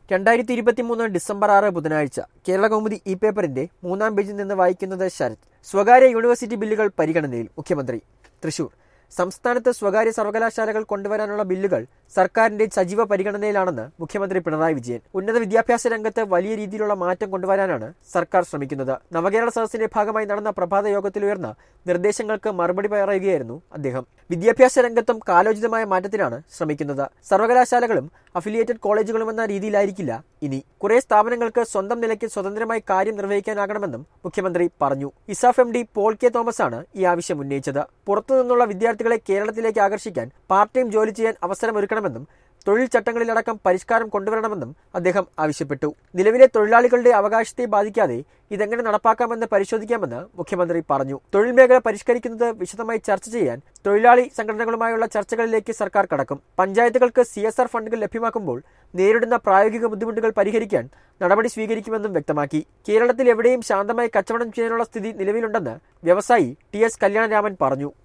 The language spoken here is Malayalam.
രണ്ടായിരത്തി ഇരുപത്തിമൂന്ന് ഡിസംബർ ആറ് ബുധനാഴ്ച കേരള കൗമുദി ഇ പേപ്പറിന്റെ മൂന്നാം പേജിൽ നിന്ന് വായിക്കുന്നത് ശരത് സ്വകാര്യ യൂണിവേഴ്സിറ്റി ബില്ലുകൾ പരിഗണനയിൽ മുഖ്യമന്ത്രി തൃശൂർ സംസ്ഥാനത്ത് സ്വകാര്യ സർവകലാശാലകൾ കൊണ്ടുവരാനുള്ള ബില്ലുകൾ സർക്കാരിന്റെ സജീവ പരിഗണനയിലാണെന്ന് മുഖ്യമന്ത്രി പിണറായി വിജയൻ ഉന്നത വിദ്യാഭ്യാസ രംഗത്ത് വലിയ രീതിയിലുള്ള മാറ്റം കൊണ്ടുവരാനാണ് സർക്കാർ ശ്രമിക്കുന്നത് നവകേരള സദസ്സിന്റെ ഭാഗമായി നടന്ന പ്രഭാത യോഗത്തിൽ ഉയർന്ന നിർദ്ദേശങ്ങൾക്ക് മറുപടി പറയുകയായിരുന്നു അദ്ദേഹം വിദ്യാഭ്യാസ രംഗത്തും കാലോചിതമായ മാറ്റത്തിനാണ് ശ്രമിക്കുന്നത് സർവകലാശാലകളും അഫിലിയേറ്റഡ് കോളേജുകളും എന്ന രീതിയിലായിരിക്കില്ല ഇനി കുറെ സ്ഥാപനങ്ങൾക്ക് സ്വന്തം നിലയ്ക്ക് സ്വതന്ത്രമായി കാര്യം നിർവഹിക്കാനാകണമെന്നും മുഖ്യമന്ത്രി പറഞ്ഞു ESAF M D Paul K Thomas ആണ് ഈ ആവശ്യം ഉന്നയിച്ചത് പുറത്തുനിന്നുള്ള വിദ്യാർത്ഥികളെ കേരളത്തിലേക്ക് ആകർഷിക്കാൻ പാർട്ട് ടൈം ജോലി ചെയ്യാൻ അവസരമൊരുക്കണമെന്നും തൊഴിൽ ചട്ടങ്ങളിലടക്കം പരിഷ്കാരം കൊണ്ടുവരണമെന്നും അദ്ദേഹം ആവശ്യപ്പെട്ടു നിലവിലെ തൊഴിലാളികളുടെ അവകാശത്തെ ബാധിക്കാതെ ഇതെങ്ങനെ നടപ്പാക്കാമെന്ന് പരിശോധിക്കാമെന്ന് മുഖ്യമന്ത്രി പറഞ്ഞു തൊഴിൽ മേഖല പരിഷ്കരിക്കുന്നത് വിശദമായി ചർച്ച ചെയ്യാൻ തൊഴിലാളി സംഘടനകളുമായുള്ള ചർച്ചകളിലേക്ക് സർക്കാർ കടക്കും പഞ്ചായത്തുകൾക്ക് സി എസ് ആർ ഫണ്ടുകൾ ലഭ്യമാക്കുമ്പോൾ നേരിടുന്ന പ്രായോഗിക ബുദ്ധിമുട്ടുകൾ പരിഹരിക്കാൻ നടപടി സ്വീകരിക്കുമെന്നും വ്യക്തമാക്കി കേരളത്തിൽ എവിടെയും ശാന്തമായി കച്ചവടം ചെയ്യാനുള്ള സ്ഥിതി നിലവിലുണ്ടെന്ന് വ്യവസായി ടി എസ് കല്യാണരാമൻ പറഞ്ഞു